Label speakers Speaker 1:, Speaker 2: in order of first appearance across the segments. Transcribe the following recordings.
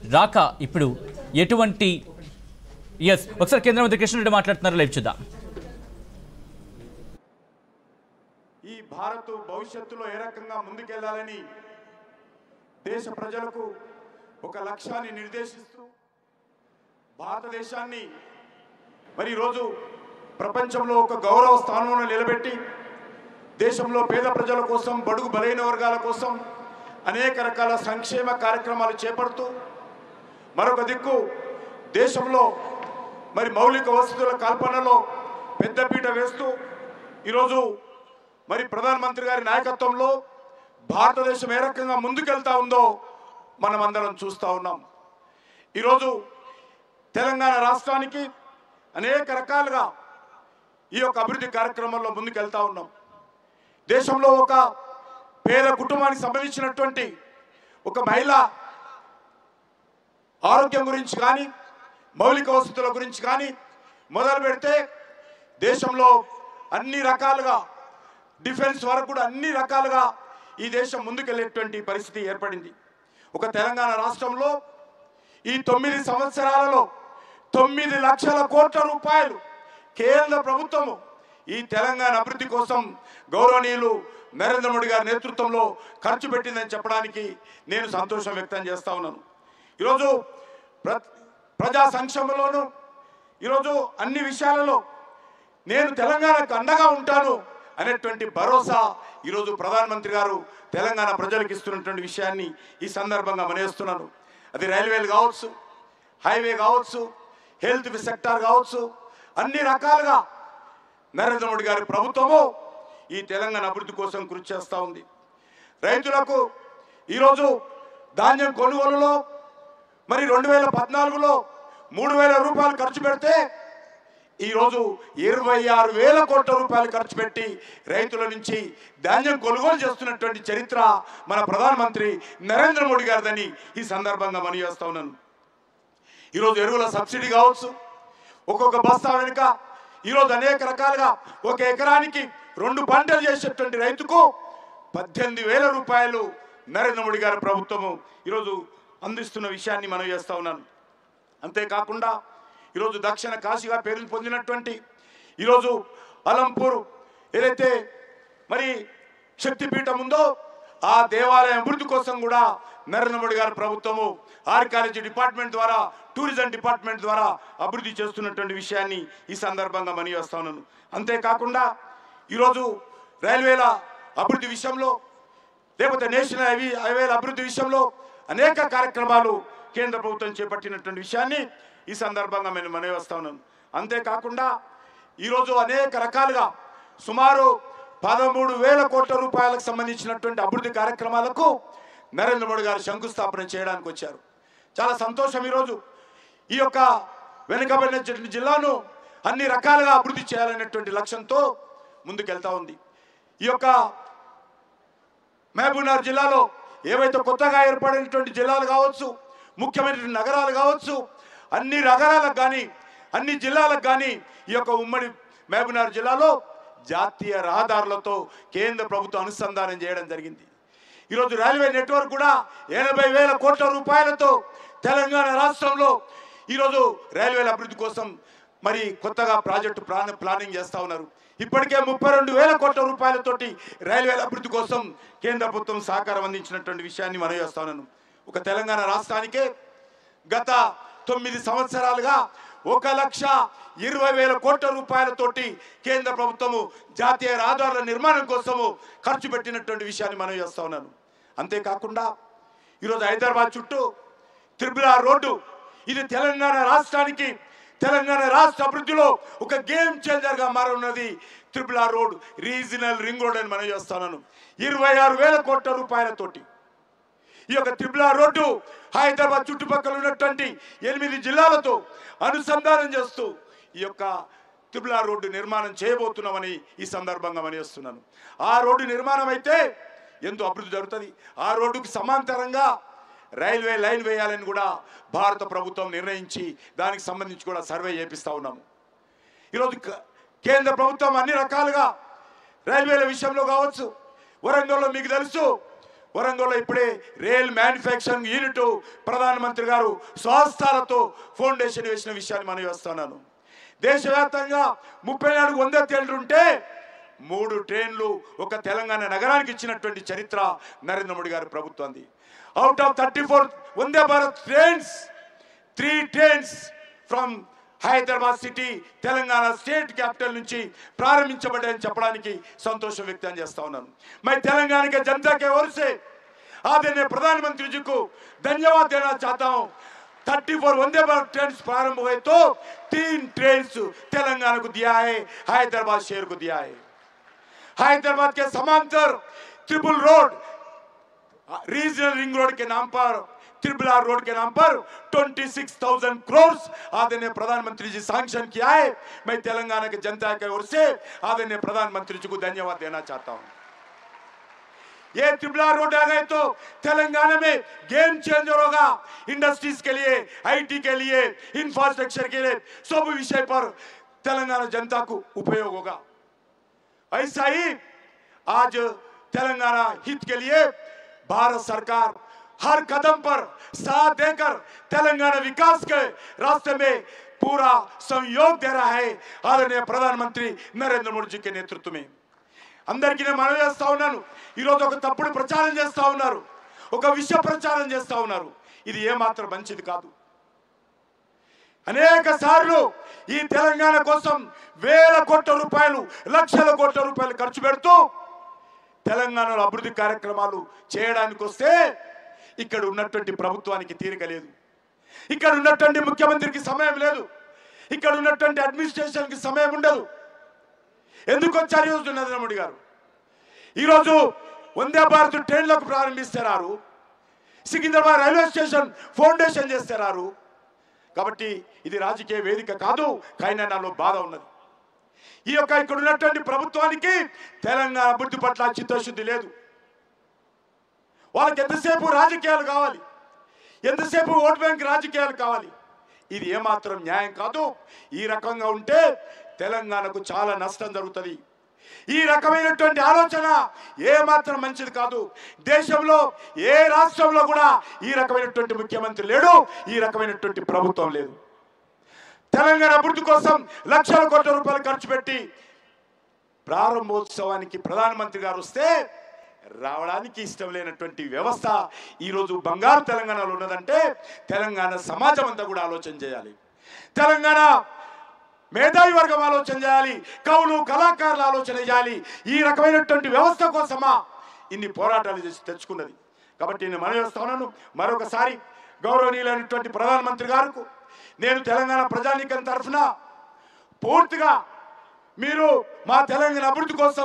Speaker 1: రాక ఇప్పుడు ఎటువంటి ఎస్ ఒకసారి కేంద్ర మంత్రి కిషన్ రెడ్డి మాట్లాడుతున్నారు లైవ్ చూద్దాం
Speaker 2: ఈ భారత్ భవిష్యత్తులో ఏ రకంగా ముందుకెళ్లాలని దేశ ప్రజలకు ఒక లక్ష్యాన్ని నిర్దేశిస్తూ భారతదేశాన్ని మరి ఈరోజు ప్రపంచంలో ఒక గౌరవ స్థానంలో నిలబెట్టి దేశంలో పేద ప్రజల కోసం బడుగు బలైన వర్గాల కోసం అనేక రకాల సంక్షేమ కార్యక్రమాలు చేపడుతూ మరొక దిక్కు దేశంలో మరి మౌలిక వసతుల కల్పనలో పెద్దపీట వేస్తూ ఈరోజు మరి ప్రధానమంత్రి గారి నాయకత్వంలో భారతదేశం ఏ రకంగా ముందుకెళ్తా ఉందో మనం అందరం చూస్తూ ఉన్నాం ఈరోజు తెలంగాణ రాష్ట్రానికి అనేక రకాలుగా ఈ యొక్క అభివృద్ధి కార్యక్రమంలో ముందుకెళ్తా ఉన్నాం దేశంలో ఒక పేద కుటుంబానికి సంబంధించినటువంటి ఒక మహిళ ఆరోగ్యం గురించి కానీ మౌలిక వసతుల గురించి కానీ మొదలు పెడితే దేశంలో అన్ని రకాలుగా డిఫెన్స్ వరకు కూడా అన్ని రకాలుగా ఈ దేశం ముందుకెళ్ళేటువంటి పరిస్థితి ఏర్పడింది ఒక తెలంగాణ రాష్ట్రంలో ఈ తొమ్మిది సంవత్సరాలలో తొమ్మిది లక్షల కోట్ల రూపాయలు కేంద్ర ప్రభుత్వము ఈ తెలంగాణ అభివృద్ధి కోసం గౌరవనీయులు నరేంద్ర మోడీ గారి నేతృత్వంలో ఖర్చు పెట్టిందని చెప్పడానికి నేను సంతోషం వ్యక్తం చేస్తా ఉన్నాను ఈరోజు ప్ర ప్రజా సంక్షేమంలోను ఈరోజు అన్ని విషయాలలో నేను తెలంగాణకు అండగా ఉంటాను అనేటువంటి భరోసా ఈరోజు ప్రధానమంత్రి గారు తెలంగాణ ప్రజలకు ఇస్తున్నటువంటి విషయాన్ని ఈ సందర్భంగా మనవేస్తున్నాను అది రైల్వేలు కావచ్చు హైవే కావచ్చు హెల్త్ సెక్టార్ కావచ్చు అన్ని రకాలుగా నరేంద్ర మోడీ గారి ప్రభుత్వము ఈ తెలంగాణ అభివృద్ధి కోసం కృషి చేస్తూ ఉంది రైతులకు ఈరోజు ధాన్యం కొనుగోలులో మరి రెండు వేల పద్నాలుగులో మూడు వేల రూపాయలు ఖర్చు పెడితే ఈరోజు ఇరవై ఆరు వేల కోట్ల రూపాయలు ఖర్చు పెట్టి రైతుల నుంచి ధాన్యం కొనుగోలు చేస్తున్నటువంటి చరిత్ర మన ప్రధానమంత్రి నరేంద్ర మోడీ గారిదని ఈ సందర్భంగా మనవి చేస్తా ఉన్నాను ఈరోజు ఎరువుల సబ్సిడీ కావచ్చు ఒక్కొక్క బస్తా వెనుక ఈరోజు అనేక రకాలుగా ఒక ఎకరానికి రెండు పంటలు చేసేటువంటి రైతుకు పద్దెనిమిది వేల రూపాయలు నరేంద్ర మోడీ గారి ప్రభుత్వము ఈరోజు అందిస్తున్న విషయాన్ని మనం చేస్తా ఉన్నాను అంతేకాకుండా ఈరోజు దక్షిణ కాశీగా పేరు పొందినటువంటి ఈరోజు అలంపూర్ ఏదైతే మరి శక్తిపీఠం ఉందో ఆ దేవాలయం అభివృద్ధి కోసం కూడా నరేంద్ర మోడీ గారి ప్రభుత్వము ఆర్కాలజీ డిపార్ట్మెంట్ ద్వారా టూరిజం డిపార్ట్మెంట్ ద్వారా అభివృద్ధి చేస్తున్నటువంటి విషయాన్ని ఈ సందర్భంగా మనీ వేస్తా ఉన్నాను అంతేకాకుండా ఈరోజు రైల్వేల అభివృద్ధి విషయంలో లేకపోతే నేషనల్ హైవే హైవేల అభివృద్ధి విషయంలో అనేక కార్యక్రమాలు కేంద్ర ప్రభుత్వం చేపట్టినటువంటి విషయాన్ని ఈ సందర్భంగా నేను మనవి వస్తా ఉన్నాను అంతేకాకుండా ఈరోజు అనేక రకాలుగా సుమారు పదమూడు వేల కోట్ల రూపాయలకు సంబంధించినటువంటి అభివృద్ధి కార్యక్రమాలకు నరేంద్ర మోడీ గారు శంకుస్థాపన చేయడానికి వచ్చారు చాలా సంతోషం ఈరోజు ఈ యొక్క వెనుకబడిన జి- జిల్లాను అన్ని రకాలుగా అభివృద్ధి చేయాలనేటువంటి లక్ష్యంతో ముందుకెళ్తా ఉంది ఈ యొక్క మహబూబ్నగర్ జిల్లాలో ఏవైతే కొత్తగా ఏర్పడినటువంటి జిల్లాలు కావచ్చు ముఖ్యమైనటువంటి నగరాలు కావచ్చు అన్ని నగరాలకు కానీ అన్ని జిల్లాలకు కానీ ఈ యొక్క ఉమ్మడి మహబూబ్నగర్ జిల్లాలో జాతీయ రహదారులతో కేంద్ర ప్రభుత్వం అనుసంధానం చేయడం జరిగింది ఈరోజు రైల్వే నెట్వర్క్ కూడా ఎనభై వేల కోట్ల రూపాయలతో తెలంగాణ రాష్ట్రంలో ఈరోజు రైల్వేల అభివృద్ధి కోసం మరి కొత్తగా ప్రాజెక్టు ప్లాన్ ప్లానింగ్ చేస్తా ఉన్నారు ఇప్పటికే ముప్పై రెండు వేల కోట్ల రూపాయలతోటి రైల్వేల అభివృద్ధి కోసం కేంద్ర ప్రభుత్వం సహకారం అందించినటువంటి విషయాన్ని మనం చేస్తా ఉన్నాను ఒక తెలంగాణ రాష్ట్రానికే గత తొమ్మిది సంవత్సరాలుగా ఒక లక్ష ఇరవై వేల కోట్ల రూపాయలతోటి కేంద్ర ప్రభుత్వము జాతీయ రహదారుల నిర్మాణం కోసము ఖర్చు పెట్టినటువంటి విషయాన్ని మనం చేస్తా ఉన్నాను అంతేకాకుండా ఈరోజు హైదరాబాద్ చుట్టూ త్రిపుర రోడ్డు ఇది తెలంగాణ రాష్ట్రానికి తెలంగాణ రాష్ట్ర అభివృద్ధిలో ఒక గేమ్ చేంజర్గా మారనున్నది triple road regional ring road అని మనం చేస్తున్నాను ఇరవై ఆరు వేల కోట్ల రూపాయలతోటి ఈ యొక్క త్రిపుల రోడ్డు హైదరాబాద్ చుట్టుపక్కల ఉన్నటువంటి ఎనిమిది జిల్లాలతో అనుసంధానం చేస్తూ ఈ యొక్క త్రిపుల రోడ్డు నిర్మాణం చేయబోతున్నామని ఈ సందర్భంగా మనయేస్తున్నాను ఆ రోడ్డు నిర్మాణం అయితే ఎంతో అభివృద్ధి జరుగుతుంది ఆ రోడ్డుకు సమాంతరంగా రైల్వే లైన్ వేయాలని కూడా భారత ప్రభుత్వం నిర్ణయించి దానికి సంబంధించి కూడా సర్వే చేపిస్తా ఉన్నాము ఈరోజు క- కేంద్ర ప్రభుత్వం అన్ని రకాలుగా రైల్వేల విషయంలో కావచ్చు వరంగల్లో మీకు తెలుసు వరంగల్లో ఇప్పుడే రైల్ మ్యానుఫ్యాక్చరింగ్ యూనిట్ ప్రధానమంత్రి గారు స్వస్థాలతో ఫౌండేషన్ వేసిన విషయాన్ని మనం వేస్తున్నాను దేశవ్యాప్తంగా ముప్పై నాలుగు వంద తేళ్లు ఉంటే మూడు ట్రైన్లు ఒక తెలంగాణ నగరానికి ఇచ్చినటువంటి చరిత్ర నరేంద్ర మోడీ గారి ప్రభుత్వంది out of thirty four Vande Bharat trains three trains from Hyderabad city Telangana state capital నుంచి ప్రారంభించబడ్డాయని చెప్పడానికి సంతోషం వ్యక్తం చేస్తా ఉన్నాను మై తెలంగాణ के जनता के ओर से आदरणीय प्रधानमंत्री जी को धन्यवाद देना चाहता हूं thirty four Vande Bharat train प्रारंभ हुए तो तीन ट्रेन तेलंगाना को दिया है हैदराबाद शहर को दिया है हैदराबाद के समांतर triple road regional ring road के नाम पर ट्रिपल आर रोड के नाम पर 26,000 करोड़ आदरणीय प्रधानमंत्री जी सैंक्शन किया है मैं तेलंगाना के जनता की ओर से आदरणीय प्रधानमंत्री जी को धन्यवाद देना चाहता हूं ये ट्रिपल आर रोड आ गए तो तेलंगाना में गेम चेंजर होगा इंडस्ट्रीज के लिए आईटी के लिए इंफ्रास्ट्रक्चर के लिए सब विषय पर तेलंगाना जनता को उपयोग होगा ऐसा ही आज तेलंगाना हित के लिए भारत सरकार हर कदम पर साथ देकर तेलंगाना विकास के रास्ते में पूरा सहयोग दे रहा है आदरणीय प्रधानमंत्री नरेंद्र मोदी जी के नेतृत्व में అందరికీ నేను మనవి చేస్తా ఉన్నాను ఈరోజు ఒక తప్పుడు ప్రచారం చేస్తా ఉన్నారు ఒక విష ప్రచారం చేస్తా ఉన్నారు ఇది ఏమాత్రం మంచిది కాదు అనేక సార్లు ఈ తెలంగాణ కోసం వేల కోట్ల రూపాయలు లక్షల కోట్ల రూపాయలు ఖర్చు పెడుతూ తెలంగాణలో అభివృద్ధి కార్యక్రమాలు చేయడానికి వస్తే ఇక్కడ ఉన్నటువంటి ప్రభుత్వానికి తీరిక లేదు ఇక్కడ ఉన్నటువంటి ముఖ్యమంత్రికి సమయం లేదు ఇక్కడ ఉన్నటువంటి అడ్మినిస్ట్రేషన్కి సమయం ఉండదు ఎందుకు వచ్చారు ఈరోజు నరేంద్ర మోడీ గారు ఈరోజు వందే భారత్ ట్రైన్లకు ప్రారంభిస్తారు సికింద్రాబాద్ రైల్వే స్టేషన్ ఫౌండేషన్ చేస్తారు కాబట్టి ఇది రాజకీయ వేదిక కాదు కానీ నాలో బాధ ఉన్నది ఈ యొక్క ఇక్కడ ఉన్నటువంటి ప్రభుత్వానికి తెలంగాణ అభివృద్ధి పట్ల చిత్తశుద్ధి లేదు వాళ్ళకి ఎంతసేపు రాజకీయాలు కావాలి ఎంతసేపు ఓట్ బ్యాంక్ రాజకీయాలు కావాలి ఇది ఏమాత్రం న్యాయం కాదు ఈ రకంగా ఉంటే తెలంగాణకు చాలా నష్టం జరుగుతుంది ఈ రకమైనటువంటి ఆలోచన ఏ మాత్రం మంచిది కాదు దేశంలో ఏ రాష్ట్రంలో కూడా ఈ రకమైనటువంటి ముఖ్యమంత్రి లేడు ఈ రకమైనటువంటి ప్రభుత్వం లేదు తెలంగాణ అభివృద్ధి కోసం లక్షల కోట్ల రూపాయలు ఖర్చు పెట్టి ప్రారంభోత్సవానికి ప్రధానమంత్రి గారు వస్తే రావడానికి ఇష్టం లేనటువంటి వ్యవస్థ ఈరోజు బంగారు తెలంగాణలో ఉన్నదంటే తెలంగాణ సమాజం అంతా కూడా ఆలోచన చేయాలి తెలంగాణ మేధావి వర్గం ఆలోచన చేయాలి కవులు కళాకారులు ఆలోచన చేయాలి ఈ రకమైనటువంటి వ్యవస్థ కోసమా ఇన్ని పోరాటాలు చేసి తెచ్చుకున్నది కాబట్టి నేను మనం చేస్తున్నాను మరొకసారి గౌరవనీయులైనటువంటి ప్రధానమంత్రి గారికి నేను తెలంగాణ ప్రజానీకం తరఫున పూర్తిగా మీరు మా తెలంగాణ అభివృద్ధి కోసం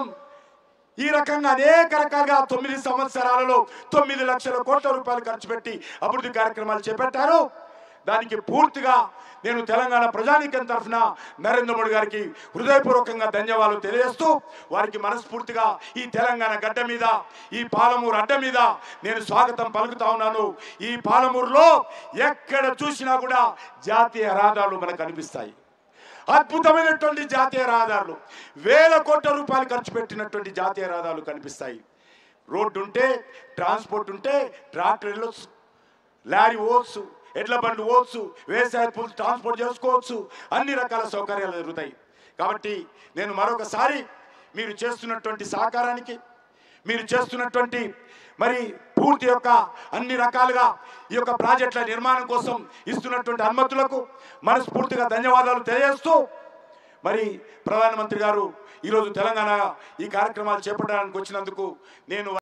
Speaker 2: ఈ రకంగా అనేక రకాలుగా తొమ్మిది సంవత్సరాలలో తొమ్మిది లక్షల కోట్ల రూపాయలు ఖర్చు పెట్టి అభివృద్ధి కార్యక్రమాలు చేపట్టారు దానికి పూర్తిగా నేను తెలంగాణ ప్రజానీకం తరఫున నరేంద్ర మోడీ గారికి హృదయపూర్వకంగా ధన్యవాదాలు తెలియజేస్తూ వారికి మనస్ఫూర్తిగా ఈ తెలంగాణ గడ్డ మీద ఈ పాలమూరు అడ్డ మీద నేను స్వాగతం పలుకుతా ఉన్నాను ఈ పాలమూరులో ఎక్కడ చూసినా కూడా జాతీయ రహదారులు మనకు కనిపిస్తాయి అద్భుతమైనటువంటి జాతీయ రహదారులు వేల కోట్ల రూపాయలు ఖర్చు పెట్టినటువంటి జాతీయ రహదారులు కనిపిస్తాయి రోడ్డు ఉంటే ట్రాన్స్పోర్ట్ ఉంటే ట్రాక్టర్ వెళ్ళొచ్చు లారీ పోవచ్చు ఎడ్ల బండి పోవచ్చు వ్యవసాయ పూలు ట్రాన్స్పోర్ట్ చేసుకోవచ్చు అన్ని రకాల సౌకర్యాలు జరుగుతాయి కాబట్టి నేను మరొకసారి మీరు చేస్తున్నటువంటి సహకారానికి మీరు చేస్తున్నటువంటి మరి పూర్తి యొక్క అన్ని రకాలుగా ఈ యొక్క ప్రాజెక్టుల నిర్మాణం కోసం ఇస్తున్నటువంటి అనుమతులకు మనస్ఫూర్తిగా ధన్యవాదాలు తెలియజేస్తూ మరి ప్రధానమంత్రి గారు ఈరోజు తెలంగాణ ఈ కార్యక్రమాలు చేపట్టడానికి వచ్చినందుకు నేను